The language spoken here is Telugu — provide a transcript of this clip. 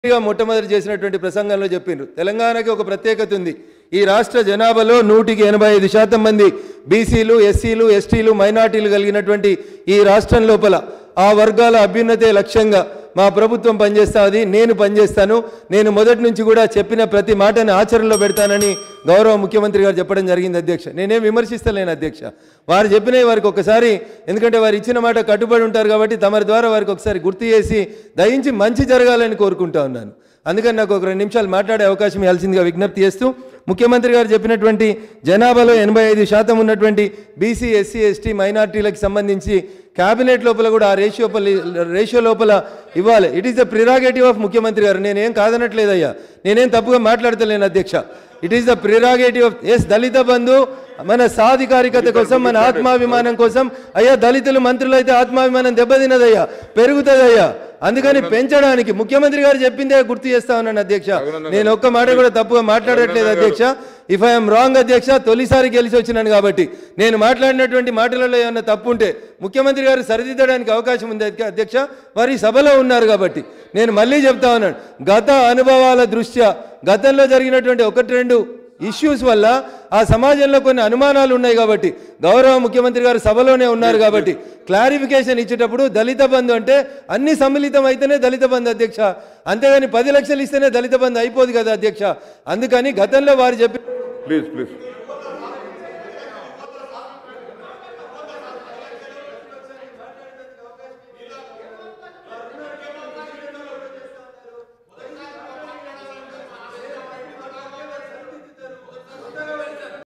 గా మొట్టమొదటి చేసినటువంటి ప్రసంగంలో చెప్పిండ్రు తెలంగాణకి ఒక ప్రత్యేకత ఉంది ఈ రాష్ట్ర జనాభాలో నూటికి ఎనభై ఐదు శాతం మంది బీసీలు ఎస్సీలు ఎస్టీలు మైనార్టీలు కలిగినటువంటి ఈ రాష్ట్రం లోపల ఆ వర్గాల అభ్యున్నతే లక్ష్యంగా మా ప్రభుత్వం పనిచేస్తుంది నేను పనిచేస్తాను నేను మొదటి నుంచి కూడా చెప్పిన ప్రతి మాటని ఆచరణలో పెడతానని గౌరవ ముఖ్యమంత్రి గారు చెప్పడం జరిగింది అధ్యక్ష నేనేం విమర్శిస్తలేను అధ్యక్ష వారు చెప్పినవి వారికి ఒకసారి ఎందుకంటే వారు ఇచ్చిన మాట కట్టుబడి ఉంటారు కాబట్టి తమరి ద్వారా వారికి ఒకసారి గుర్తు చేసి దయించి మంచి జరగాలని కోరుకుంటా ఉన్నాను అందుకని నాకు ఒక రెండు నిమిషాలు మాట్లాడే అవకాశం ఇవ్వాల్సిందిగా విజ్ఞప్తి చేస్తూ ముఖ్యమంత్రి గారు చెప్పినటువంటి జనాభాలో ఎనభై ఐదు శాతం ఉన్నటువంటి బీసీ ఎస్సీ ఎస్టీ మైనార్టీలకు సంబంధించి క్యాబినెట్ లోపల కూడా ఆ రేషియో రేషియో లోపల ఇవ్వాలి it is the prerogative of ముఖ్యమంత్రి గారు నేనేం కాదనట్లేదయ్యా నేనేం తప్పుగా మాట్లాడతలేను అధ్యక్ష it is the prerogative of ఎస్ దళిత బంధు మన సాధికారికత కోసం మన ఆత్మాభిమానం కోసం అయ్యా దళితులు మంత్రులు అయితే ఆత్మాభిమానం దెబ్బతినదయ్యా పెరుగుతుందయ్యా అందుకని పెంచడానికి ముఖ్యమంత్రి గారు చెప్పిందే గుర్తు చేస్తా ఉన్నాను అధ్యక్ష నేను ఒక్క మాట కూడా తప్పుగా మాట్లాడట్లేదు అధ్యక్ష ఇఫ్ ఐఎమ్ రాంగ్ అధ్యక్ష తొలిసారి గెలిచి వచ్చినాను కాబట్టి నేను మాట్లాడినటువంటి మాటలలో ఏమన్నా తప్పు ఉంటే ముఖ్యమంత్రి గారు సరిదిద్దడానికి అవకాశం ఉంది అధ్య- అధ్యక్ష వారి సభలో ఉన్నారు కాబట్టి నేను మళ్ళీ చెప్తా ఉన్నాను గత అనుభవాల దృష్ట్యా గతంలో జరిగినటువంటి ఒకటి రెండు ఇష్యూస్ వల్ల ఆ సమాజంలో కొన్ని అనుమానాలు ఉన్నాయి కాబట్టి గౌరవ ముఖ్యమంత్రి గారు సభలోనే ఉన్నారు కాబట్టి క్లారిఫికేషన్ ఇచ్చేటప్పుడు దళిత బంధు అంటే అన్ని సమ్మిళితం అయితేనే దళిత బంధు అధ్యక్ష అంతేగాని పది లక్షలు ఇస్తేనే దళిత బంధు అయిపోదు కదా అధ్యక్ష అందుకని గతంలో వారు చెప్పి ప్లీజ్ ప్లీజ్